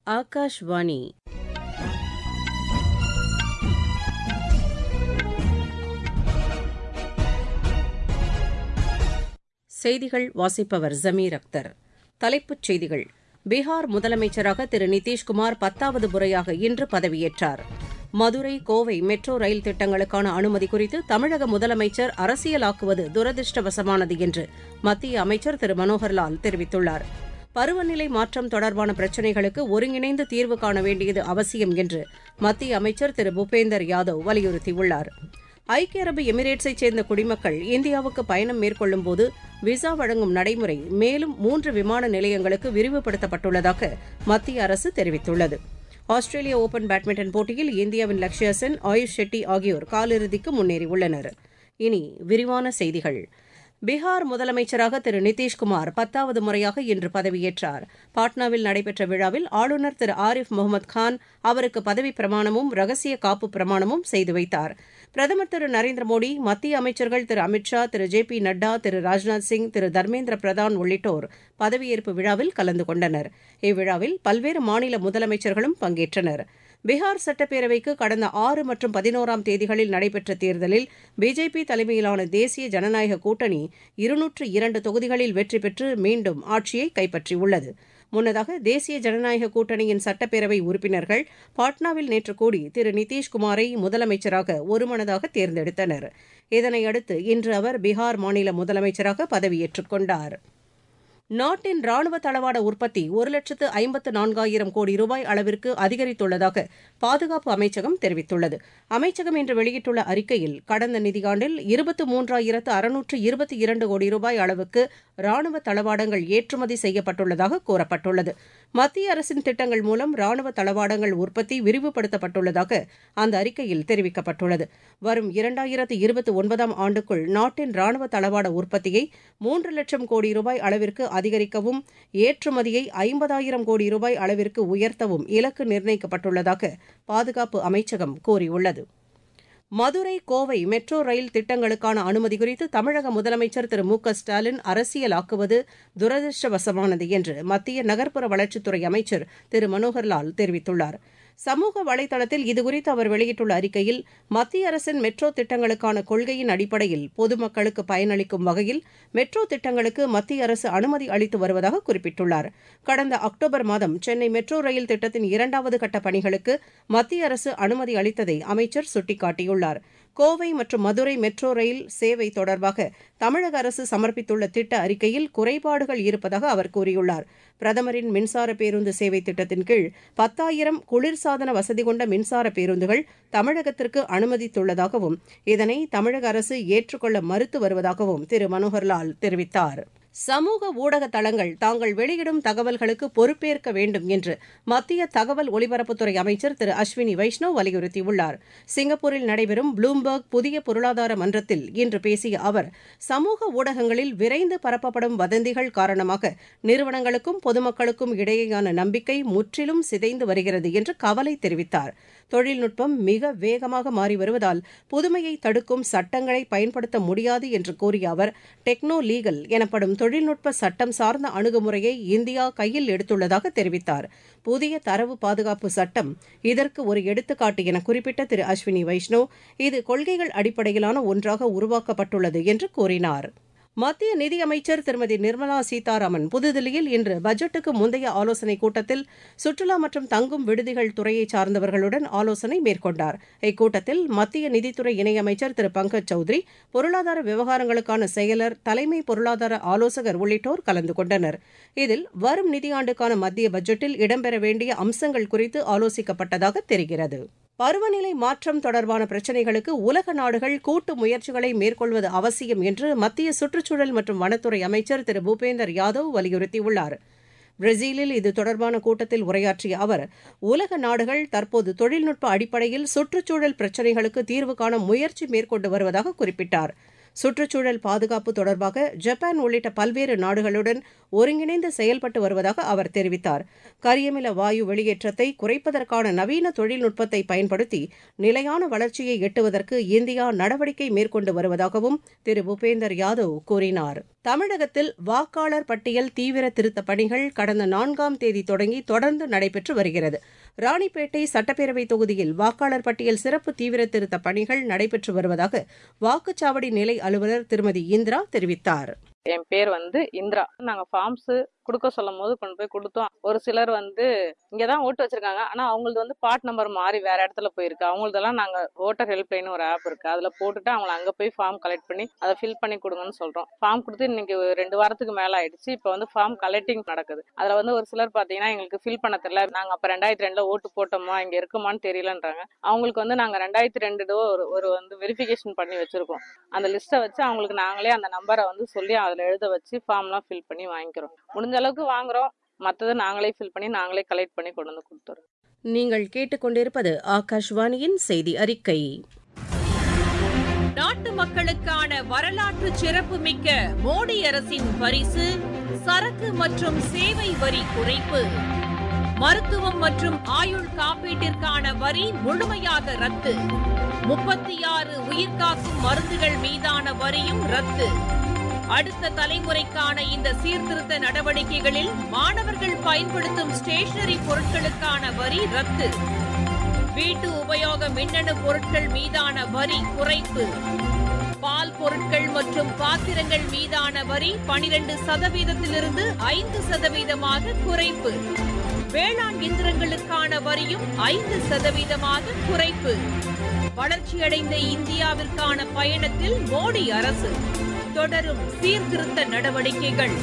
ஆகாஷ்வாணி செய்திகள் வாசிப்பவர் ஜமீர் அக்தர் தலைப்புச் செய்திகள் பீகார் முதலமைச்சராக திரு நிதிஷ்குமார் பத்தாவது முறையாக இன்று பதவியேற்றார் மதுரை கோவை மெட்ரோ ரயில் திட்டங்களுக்கான அனுமதி குறித்து தமிழக முதலமைச்சர் அரசியலாக்குவது துரதிருஷ்டவசமானது என்று மத்திய அமைச்சர் திரு மனோகர்லால் தெரிவித்துள்ளார் பருவநிலை மாற்றம் தொடர்பான பிரச்சினைகளுக்கு ஒருங்கிணைந்து தீர்வு காண வேண்டியது அவசியம் என்று மத்திய அமைச்சர் திரு பூபேந்தர் யாதவ் வலியுறுத்தியுள்ளார் ஐக்கிய அரபு எமிரேட்ஸைச் சேர்ந்த குடிமக்கள் இந்தியாவுக்கு பயணம் மேற்கொள்ளும்போது விசா வழங்கும் நடைமுறை மேலும் மூன்று விமான நிலையங்களுக்கு விரிவுபடுத்தப்பட்டுள்ளதாக மத்திய அரசு தெரிவித்துள்ளது ஆஸ்திரேலிய ஓபன் பேட்மிண்டன் போட்டியில் இந்தியாவின் லக்ஷயா சென் ஆயுஷ் ஷெட்டி ஆகியோர் காலிறுதிக்கு முன்னேறியுள்ளனர் இனி விரிவான செய்திகள் பீகார் முதலமைச்சராக திரு நிதிஷ்குமார் பத்தாவது முறையாக இன்று பதவியேற்றார் பாட்னாவில் நடைபெற்ற விழாவில் ஆளுநர் திரு ஆரிஃப் முகமது கான் அவருக்கு பதவிப் பிரமாணமும் ரகசிய காப்பு பிரமாணமும் செய்து வைத்தார் பிரதமர் திரு நரேந்திர மோடி மத்திய அமைச்சர்கள் திரு அமித் ஷா திரு ஜே பி நட்டா திரு ராஜ்நாத் சிங் திரு தர்மேந்திர பிரதான் உள்ளிட்டோர் பதவியேற்பு விழாவில் கலந்து கொண்டனர் இவ்விழாவில் பல்வேறு மாநில முதலமைச்சர்களும் பங்கேற்றனர் பீகார் சட்டப்பேரவைக்கு கடந்த ஆறு மற்றும் பதினோராம் தேதிகளில் நடைபெற்ற தேர்தலில் பிஜேபி தலைமையிலான தேசிய ஜனநாயக கூட்டணி இருநூற்று இரண்டு தொகுதிகளில் வெற்றி பெற்று மீண்டும் ஆட்சியை கைப்பற்றியுள்ளது முன்னதாக தேசிய ஜனநாயக கூட்டணியின் சட்டப்பேரவை உறுப்பினர்கள் பாட்னாவில் நேற்று கூடி திரு நிதிஷ்குமாரை முதலமைச்சராக ஒருமனதாக தேர்ந்தெடுத்தனர் இதனையடுத்து இன்று அவர் பீகார் மாநில முதலமைச்சராக பதவியேற்றுக் கொண்டார் நாட்டின் ராணுவ தளவாட உற்பத்தி ஒரு லட்சத்து ஐம்பத்து நான்காயிரம் கோடி ரூபாய் அளவிற்கு அதிகரித்துள்ளதாக பாதுகாப்பு அமைச்சகம் தெரிவித்துள்ளது அமைச்சகம் இன்று வெளியிட்டுள்ள அறிக்கையில் கடந்த நிதியாண்டில் இருபத்து மூன்றாயிரத்து அறுநூற்று இருபத்தி இரண்டு கோடி ரூபாய் அளவுக்கு ராணுவ தளவாடங்கள் ஏற்றுமதி செய்யப்பட்டுள்ளதாக கூறப்பட்டுள்ளது மத்திய அரசின் திட்டங்கள் மூலம் ராணுவ தளவாடங்கள் உற்பத்தி விரிவுபடுத்தப்பட்டுள்ளதாக அந்த அறிக்கையில் தெரிவிக்கப்பட்டுள்ளது வரும் இரண்டாயிரத்து இருபத்தி ஒன்பதாம் ஆண்டுக்குள் நாட்டின் ராணுவ தளவாட உற்பத்தியை மூன்று லட்சம் கோடி ரூபாய் அளவிற்கு அதிகரிக்கவும் ஏற்றுமதியை ஐம்பதாயிரம் கோடி ரூபாய் அளவிற்கு உயர்த்தவும் இலக்கு நிர்ணயிக்கப்பட்டுள்ளதாக பாதுகாப்பு அமைச்சகம் கூறியுள்ளது மதுரை கோவை மெட்ரோ ரயில் திட்டங்களுக்கான அனுமதி குறித்து தமிழக முதலமைச்சர் திரு மு க ஸ்டாலின் அரசியலாக்குவது துரதிருஷ்டவசமானது என்று மத்திய நகர்ப்புற வளர்ச்சித்துறை அமைச்சர் திரு மனோகர்லால் தெரிவித்துள்ளார் சமூக வலைதளத்தில் இதுகுறித்து அவர் வெளியிட்டுள்ள அறிக்கையில் மத்திய அரசின் மெட்ரோ திட்டங்களுக்கான கொள்கையின் அடிப்படையில் பொதுமக்களுக்கு பயனளிக்கும் வகையில் மெட்ரோ திட்டங்களுக்கு மத்திய அரசு அனுமதி அளித்து வருவதாக குறிப்பிட்டுள்ளார் கடந்த அக்டோபர் மாதம் சென்னை மெட்ரோ ரயில் திட்டத்தின் இரண்டாவது கட்ட பணிகளுக்கு மத்திய அரசு அனுமதி அளித்ததை அமைச்சர் சுட்டிக்காட்டியுள்ளார் கோவை மற்றும் மதுரை மெட்ரோ ரயில் சேவை தொடர்பாக தமிழக அரசு சமர்ப்பித்துள்ள திட்ட அறிக்கையில் குறைபாடுகள் இருப்பதாக அவர் கூறியுள்ளார் பிரதமரின் மின்சார பேருந்து சேவை திட்டத்தின் கீழ் பத்தாயிரம் குளிர்சாதன வசதி கொண்ட மின்சார பேருந்துகள் தமிழகத்திற்கு அனுமதித்துள்ளதாகவும் இதனை தமிழக அரசு ஏற்றுக்கொள்ள மறுத்து வருவதாகவும் திரு மனோகர்லால் தெரிவித்தார் சமூக ஊடக தளங்கள் தாங்கள் வெளியிடும் தகவல்களுக்கு பொறுப்பேற்க வேண்டும் என்று மத்திய தகவல் ஒலிபரப்புத்துறை அமைச்சர் திரு அஸ்வினி வைஷ்ணவ் வலியுறுத்தியுள்ளார் சிங்கப்பூரில் நடைபெறும் ப்ளூம்பர்க் புதிய பொருளாதார மன்றத்தில் இன்று பேசிய அவர் சமூக ஊடகங்களில் விரைந்து பரப்பப்படும் வதந்திகள் காரணமாக நிறுவனங்களுக்கும் பொதுமக்களுக்கும் இடையேயான நம்பிக்கை முற்றிலும் சிதைந்து வருகிறது என்று கவலை தெரிவித்தார் தொழில்நுட்பம் மிக வேகமாக மாறி வருவதால் புதுமையை தடுக்கும் சட்டங்களை பயன்படுத்த முடியாது என்று கூறிய அவர் டெக்னோ லீகல் எனப்படும் தொழில்நுட்ப சட்டம் சார்ந்த அணுகுமுறையை இந்தியா கையில் எடுத்துள்ளதாக தெரிவித்தார் புதிய தரவு பாதுகாப்பு சட்டம் இதற்கு ஒரு எடுத்துக்காட்டு என குறிப்பிட்ட திரு அஸ்வினி வைஷ்ணவ் இது கொள்கைகள் அடிப்படையிலான ஒன்றாக உருவாக்கப்பட்டுள்ளது என்று கூறினார் மத்திய நிதியமைச்சர் திருமதி நிர்மலா சீதாராமன் புதுதில்லியில் இன்று பட்ஜெட்டுக்கு முந்தைய ஆலோசனைக் கூட்டத்தில் சுற்றுலா மற்றும் தங்கும் விடுதிகள் துறையைச் சார்ந்தவர்களுடன் ஆலோசனை மேற்கொண்டார் இக்கூட்டத்தில் மத்திய நிதித்துறை இணையமைச்சர் திரு பங்கஜ் சௌத்ரி பொருளாதார விவகாரங்களுக்கான செயலர் தலைமை பொருளாதார ஆலோசகர் உள்ளிட்டோர் கலந்து கொண்டனர் இதில் வரும் நிதியாண்டுக்கான மத்திய பட்ஜெட்டில் இடம்பெற வேண்டிய அம்சங்கள் குறித்து ஆலோசிக்கப்பட்டதாக தெரிகிறது பருவநிலை மாற்றம் தொடர்பான பிரச்சினைகளுக்கு உலக நாடுகள் கூட்டு முயற்சிகளை மேற்கொள்வது அவசியம் என்று மத்திய சுற்றுச்சூழல் மற்றும் வனத்துறை அமைச்சர் திரு பூபேந்தர் யாதவ் வலியுறுத்தியுள்ளார் பிரேசிலில் இது தொடர்பான கூட்டத்தில் உரையாற்றிய அவர் உலக நாடுகள் தற்போது தொழில்நுட்ப அடிப்படையில் சுற்றுச்சூழல் பிரச்சினைகளுக்கு தீர்வு காண முயற்சி மேற்கொண்டு வருவதாக குறிப்பிட்டார் சுற்றுச்சூழல் பாதுகாப்பு தொடர்பாக ஜப்பான் உள்ளிட்ட பல்வேறு நாடுகளுடன் ஒருங்கிணைந்து செயல்பட்டு வருவதாக அவர் தெரிவித்தார் கரியமில வாயு வெளியேற்றத்தை குறைப்பதற்கான நவீன தொழில்நுட்பத்தை பயன்படுத்தி நிலையான வளர்ச்சியை எட்டுவதற்கு இந்தியா நடவடிக்கை மேற்கொண்டு வருவதாகவும் திரு பூபேந்தர் யாதவ் கூறினார் தமிழகத்தில் வாக்காளர் பட்டியல் தீவிர திருத்தப் பணிகள் கடந்த நான்காம் தேதி தொடங்கி தொடர்ந்து நடைபெற்று வருகிறது ராணிப்பேட்டை சட்டப்பேரவை தொகுதியில் வாக்காளர் பட்டியல் சிறப்பு தீவிர திருத்தப் பணிகள் நடைபெற்று வருவதாக வாக்குச்சாவடி நிலை அலுவலர் திருமதி இந்திரா தெரிவித்தார் என் பேர் வந்து இந்திரா நாங்க ஃபார்ம்ஸ் கொடுக்க சொல்லும் போது கொண்டு போய் கொடுத்தோம் ஒரு சிலர் வந்து இங்கதான் ஓட்டு வச்சிருக்காங்க ஆனா அவங்களது வந்து பார்ட் நம்பர் மாறி வேற இடத்துல போயிருக்கு அவங்களதெல்லாம் நாங்க ஓட்டர் ஹெல்ப்லைன் ஒரு ஆப் இருக்கு அதுல போட்டுட்டு அவங்கள அங்க போய் ஃபார்ம் கலெக்ட் பண்ணி அதை ஃபில் பண்ணி கொடுங்கன்னு சொல்றோம் ஃபார்ம் கொடுத்து இன்னைக்கு ரெண்டு வாரத்துக்கு மேல ஆயிடுச்சு இப்போ வந்து ஃபார்ம் கலெக்டிங் நடக்குது அதுல வந்து ஒரு சிலர் பாத்தீங்கன்னா எங்களுக்கு ஃபில் பண்ண தெரியல நாங்க அப்ப ரெண்டாயிரத்தி ரெண்டுல ஓட்டு போட்டோமா இங்க இருக்குமான்னு தெரியலன்றாங்க அவங்களுக்கு வந்து நாங்க ரெண்டாயிரத்தி ரெண்டு ஒரு ஒரு வந்து வெரிஃபிகேஷன் பண்ணி வச்சிருக்கோம் அந்த லிஸ்ட்டை வச்சு அவங்களுக்கு நாங்களே அந்த நம்பரை வந்து சொல்லி அதில் எழுத வச்சு ஃபார்ம்லாம் ஃபில் பண்ணி வாங்கிக்கிறோம் முடிஞ்ச அளவுக்கு வாங்குறோம் மற்றதை நாங்களே ஃபில் பண்ணி நாங்களே கலெக்ட் பண்ணி கொண்டு வந்து கொடுத்துறோம் நீங்கள் கேட்டுக்கொண்டிருப்பது ஆகாஷ்வாணியின் செய்தி அறிக்கை நாட்டு மக்களுக்கான வரலாற்று சிறப்புமிக்க மோடி அரசின் பரிசு சரக்கு மற்றும் சேவை வரி குறைப்பு மருத்துவம் மற்றும் ஆயுள் காப்பீட்டிற்கான வரி முழுமையாக ரத்து முப்பத்தி ஆறு உயிர்காக்கும் மருந்துகள் மீதான வரியும் ரத்து அடுத்த தலைமுறைக்கான இந்த சீர்திருத்த நடவடிக்கைகளில் மாணவர்கள் பயன்படுத்தும் ஸ்டேஷனரி பொருட்களுக்கான வரி ரத்து வீட்டு உபயோக மின்னணு பொருட்கள் மீதான வரி குறைப்பு பால் பொருட்கள் மற்றும் பாத்திரங்கள் மீதான வரி பனிரெண்டு சதவீதத்திலிருந்து ஐந்து சதவீதமாக குறைப்பு வேளாண் இயந்திரங்களுக்கான வரியும் ஐந்து சதவீதமாக குறைப்பு வளர்ச்சியடைந்த இந்தியாவிற்கான பயணத்தில் மோடி அரசு தொடரும் சீர்திருத்த நடவடிக்கைகள்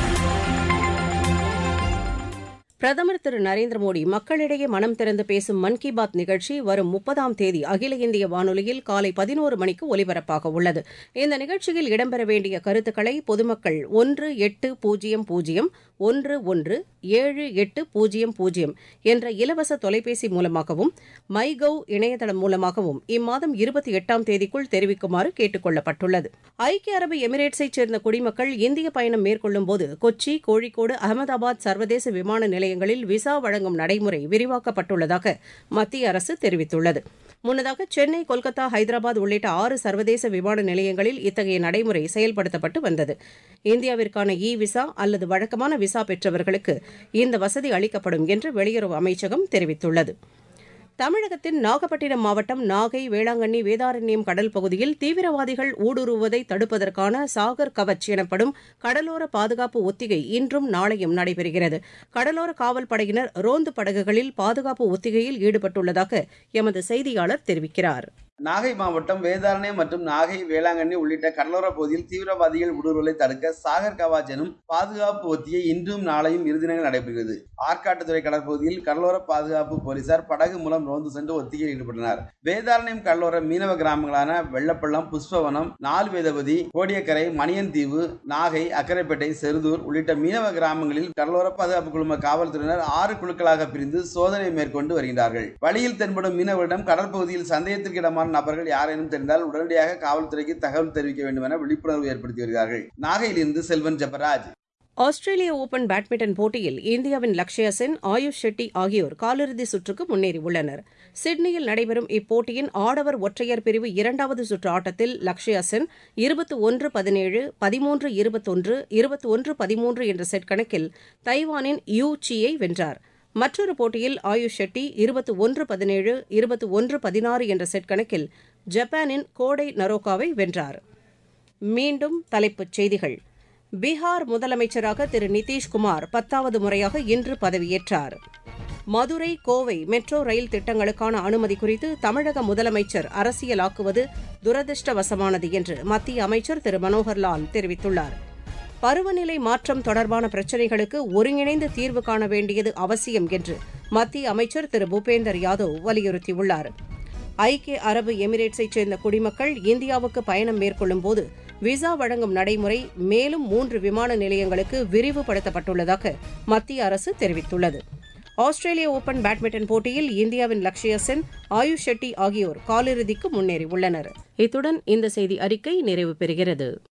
பிரதமர் திரு நரேந்திர மோடி மக்களிடையே மனம் திறந்து பேசும் மன் கி பாத் நிகழ்ச்சி வரும் முப்பதாம் தேதி அகில இந்திய வானொலியில் காலை பதினோரு மணிக்கு ஒலிபரப்பாக உள்ளது இந்த நிகழ்ச்சியில் இடம்பெற வேண்டிய கருத்துக்களை பொதுமக்கள் ஒன்று எட்டு பூஜ்ஜியம் பூஜ்ஜியம் ஒன்று ஒன்று ஏழு எட்டு பூஜ்ஜியம் பூஜ்ஜியம் என்ற இலவச தொலைபேசி மூலமாகவும் மை கவ் இணையதளம் மூலமாகவும் இம்மாதம் இருபத்தி எட்டாம் தேதிக்குள் தெரிவிக்குமாறு கேட்டுக் கொள்ளப்பட்டுள்ளது ஐக்கிய அரபு எமிரேட்ஸைச் சேர்ந்த குடிமக்கள் இந்திய பயணம் மேற்கொள்ளும் போது கொச்சி கோழிக்கோடு அகமதாபாத் சர்வதேச விமான நிலையங்களில் விசா வழங்கும் நடைமுறை விரிவாக்கப்பட்டுள்ளதாக மத்திய அரசு தெரிவித்துள்ளது முன்னதாக சென்னை கொல்கத்தா ஹைதராபாத் உள்ளிட்ட ஆறு சர்வதேச விமான நிலையங்களில் இத்தகைய நடைமுறை செயல்படுத்தப்பட்டு வந்தது இந்தியாவிற்கான இ விசா அல்லது வழக்கமான விசா பெற்றவர்களுக்கு இந்த வசதி அளிக்கப்படும் என்று வெளியுறவு அமைச்சகம் தெரிவித்துள்ளது தமிழகத்தின் நாகப்பட்டினம் மாவட்டம் நாகை வேளாங்கண்ணி வேதாரண்யம் கடல் பகுதியில் தீவிரவாதிகள் ஊடுருவுவதை தடுப்பதற்கான சாகர் கவச் எனப்படும் கடலோர பாதுகாப்பு ஒத்திகை இன்றும் நாளையும் நடைபெறுகிறது கடலோர காவல் படையினர் ரோந்து படகுகளில் பாதுகாப்பு ஒத்திகையில் ஈடுபட்டுள்ளதாக எமது செய்தியாளர் தெரிவிக்கிறார் நாகை மாவட்டம் வேதாரண்யம் மற்றும் நாகை வேளாங்கண்ணி உள்ளிட்ட கடலோர பகுதியில் தீவிரவாதிகள் ஊடுருவலை தடுக்க சாகர் கவாச் எனும் பாதுகாப்பு ஒத்திகை இன்றும் நாளையும் இரு தினங்கள் நடைபெறுகிறது ஆற்காட்டுத்துறை கடற்பகுதியில் கடலோர பாதுகாப்பு போலீசார் படகு மூலம் ரோந்து சென்று ஒத்திகையில் ஈடுபட்டனர் வேதாரண்யம் கடலோர மீனவ கிராமங்களான வெள்ளப்பள்ளம் புஷ்பவனம் நாலு வேதபதி கோடியக்கரை மணியன் தீவு நாகை அக்கரைப்பேட்டை செருதூர் உள்ளிட்ட மீனவ கிராமங்களில் கடலோர பாதுகாப்பு குழும காவல்துறையினர் ஆறு குழுக்களாக பிரிந்து சோதனை மேற்கொண்டு வருகின்றார்கள் வழியில் தென்படும் மீனவரிடம் கடற்பகுதியில் சந்தேகத்திற்கு இடமான நபர்கள் யாரேனும் தெரிந்தால் உடனடியாக காவல்துறைக்கு தகவல் தெரிவிக்க வேண்டும் என விழிப்புணர்வு ஏற்படுத்தி வருகிறார்கள் நாகையிலிருந்து செல்வன் ஜெபராஜ் ஆஸ்திரேலிய ஓபன் பேட்மிண்டன் போட்டியில் இந்தியாவின் லக்ஷயா சென் ஆயுஷ் ஷெட்டி ஆகியோர் காலிறுதி சுற்றுக்கு முன்னேறியுள்ளனர் சிட்னியில் நடைபெறும் இப்போட்டியின் ஆடவர் ஒற்றையர் பிரிவு இரண்டாவது சுற்று ஆட்டத்தில் லக்ஷயா சென் இருபத்தி ஒன்று பதினேழு பதிமூன்று இருபத்தொன்று இருபத்தி ஒன்று பதிமூன்று என்ற செட் கணக்கில் தைவானின் யூ சியை வென்றார் மற்றொரு போட்டியில் ஆயுஷ் ஷெட்டி இருபத்தி ஒன்று பதினேழு இருபத்தி ஒன்று பதினாறு என்ற செட் கணக்கில் ஜப்பானின் கோடை நரோகாவை வென்றார் மீண்டும் தலைப்புச் செய்திகள் பீகார் முதலமைச்சராக திரு நிதிஷ்குமார் பத்தாவது முறையாக இன்று பதவியேற்றார் மதுரை கோவை மெட்ரோ ரயில் திட்டங்களுக்கான அனுமதி குறித்து தமிழக முதலமைச்சர் அரசியலாக்குவது துரதிருஷ்டவசமானது என்று மத்திய அமைச்சர் திரு மனோகர்லால் தெரிவித்துள்ளார் பருவநிலை மாற்றம் தொடர்பான பிரச்சினைகளுக்கு ஒருங்கிணைந்து தீர்வு காண வேண்டியது அவசியம் என்று மத்திய அமைச்சர் திரு பூபேந்தர் யாதவ் வலியுறுத்தியுள்ளார் ஐக்கிய அரபு எமிரேட்ஸைச் சேர்ந்த குடிமக்கள் இந்தியாவுக்கு பயணம் மேற்கொள்ளும் போது விசா வழங்கும் நடைமுறை மேலும் மூன்று விமான நிலையங்களுக்கு விரிவுபடுத்தப்பட்டுள்ளதாக மத்திய அரசு தெரிவித்துள்ளது ஆஸ்திரேலிய ஓபன் பேட்மிண்டன் போட்டியில் இந்தியாவின் லக்ஷயா சென் ஆயுஷ் ஷெட்டி ஆகியோர் காலிறுதிக்கு முன்னேறியுள்ளனர் இத்துடன் இந்த செய்தி அறிக்கை நிறைவு பெறுகிறது